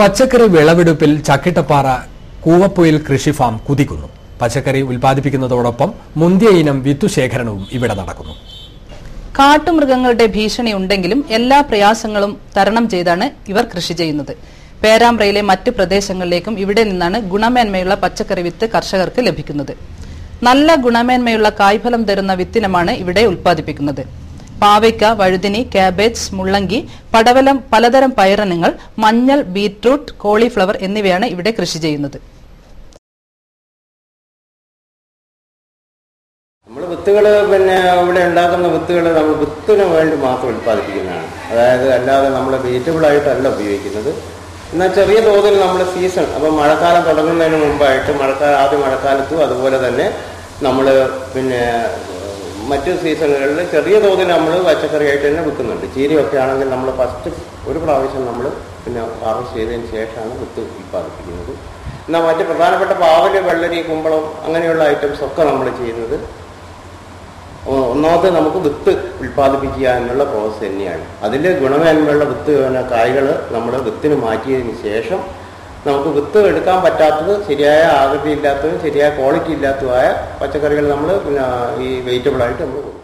പച്ചക്കറി വിളവെടുപ്പിൽ ചക്കിട്ടപ്പാറ കൂവപ്പൊയിൽ കൃഷി ഫാം കുതിക്കുന്നു പച്ചക്കറി ഉൽപ്പാദിപ്പിക്കുന്നതോടൊപ്പം മുന്തിയ ഇനം വിത്തുശേഖരണവും ഇവിടെ നടക്കുന്നു കാട്ടുമൃഗങ്ങളുടെ ഭീഷണി ഉണ്ടെങ്കിലും എല്ലാ പ്രയാസങ്ങളും തരണം ചെയ്താണ് ഇവർ കൃഷി ചെയ്യുന്നത് പേരാമ്പ്രയിലെ മറ്റ് പ്രദേശങ്ങളിലേക്കും ഇവിടെ നിന്നാണ് ഗുണമേന്മയുള്ള പച്ചക്കറി വിത്ത് കർഷകർക്ക് ലഭിക്കുന്നത് നല്ല ഗുണമേന്മയുള്ള കായ്ഫലം തരുന്ന വിത്തിനമാണ് ഇവിടെ ഉൽപ്പാദിപ്പിക്കുന്നത് പാവയ്ക്ക വഴുതിനി കാബേജ് മുള്ളങ്കി പടവലം പലതരം പയറിനങ്ങൾ മഞ്ഞൾ ബീറ്റ്റൂട്ട് കോളിഫ്ലവർ എന്നിവയാണ് ഇവിടെ കൃഷി ചെയ്യുന്നത് നമ്മൾ വിത്തുകൾ പിന്നെ ഇവിടെ ഉണ്ടാക്കുന്ന വിത്തുകൾ നമ്മൾ വിത്തിന് വേണ്ടി മാത്രം ഉൽപ്പാദിപ്പിക്കുന്നതാണ് അതായത് അല്ലാതെ നമ്മൾ വെജിറ്റബിൾ ആയിട്ടല്ല ഉപയോഗിക്കുന്നത് എന്നാൽ ചെറിയ തോതിൽ നമ്മൾ സീസൺ അപ്പം മഴക്കാലം തുടങ്ങുന്നതിന് മുമ്പായിട്ട് മഴക്കാലം ആദ്യ മഴക്കാലത്തും അതുപോലെ തന്നെ നമ്മൾ പിന്നെ മറ്റു സീസണുകളിൽ ചെറിയ തോതിൽ നമ്മൾ പച്ചക്കറിയായിട്ട് തന്നെ വിൽക്കുന്നുണ്ട് ചീരയൊക്കെ ആണെങ്കിൽ നമ്മൾ ഫസ്റ്റ് ഒരു പ്രാവശ്യം നമ്മൾ പിന്നെ ഹാർവസ്റ്റ് ചെയ്തതിന് ശേഷമാണ് വിത്ത് ഉൽപ്പാദിപ്പിക്കുന്നത് എന്നാൽ മറ്റ് പ്രധാനപ്പെട്ട പാവല് വെള്ളരി കുമ്പളം അങ്ങനെയുള്ള ഐറ്റംസ് ഒക്കെ നമ്മൾ ചെയ്യുന്നത് ഒ- ഒന്നാമത് നമുക്ക് വിത്ത് ഉൽപ്പാദിപ്പിക്കുക എന്നുള്ള പ്രോസസ്സ് തന്നെയാണ് അതിൽ ഗുണമേന്മയുള്ള വിത്ത് കായ്കൾ നമ്മൾ വിത്തിന് മാറ്റിയതിന് ശേഷം നമുക്ക് വിത്ത് എടുക്കാൻ പറ്റാത്തത് ശരിയായ ആകൃതി ഇല്ലാത്തതും ശരിയായ ക്വാളിറ്റി ഇല്ലാത്തതുമായ പച്ചക്കറികൾ നമ്മൾ പിന്നെ ഈ വെജിറ്റബിളായിട്ട് നമ്മൾ കൊടുക്കും